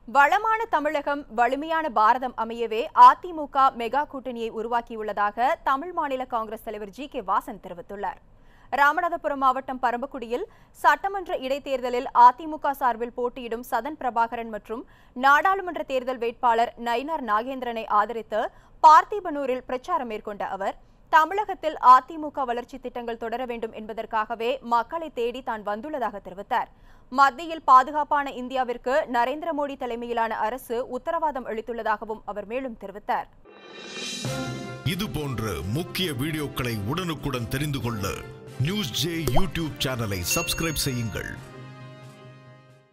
வளமான தமிழகம் வலிமையான பாரதம் அமையவே அதிமுக மெகா கூட்டணியை உருவாக்கியுள்ளதாக தமிழ் மாநில காங்கிரஸ் தலைவர் ஜி கே வாசன் தெரிவித்துள்ளார் ராமநாதபுரம் மாவட்டம் பரம்பக்குடியில் சட்டமன்ற இடைத்தேர்தலில் அதிமுக சார்பில் போட்டியிடும் சதன் பிரபாகரன் மற்றும் நாடாளுமன்ற தேர்தல் வேட்பாளர் நயினார் நாகேந்திரனை ஆதரித்து பார்த்திபனூரில் பிரச்சாரம் மேற்கொண்ட அவர் தமிழகத்தில் அதிமுக வளர்ச்சி திட்டங்கள் தொடர வேண்டும் என்பதற்காகவே மக்களை தேடி தான் வந்துள்ளதாக தெரிவித்தார் மத்தியில் பாதுகாப்பான இந்தியாவிற்கு நரேந்திர மோடி தலைமையிலான அரசு உத்தரவாதம் அளித்துள்ளதாகவும் அவர் மேலும் தெரிவித்தார் இது போன்ற முக்கிய வீடியோக்களை உடனுக்குடன் தெரிந்து கொள்ள நியூஸ் ஜே யூடியூப் சேனலை சப்ஸ்கிரைப் செய்யுங்கள்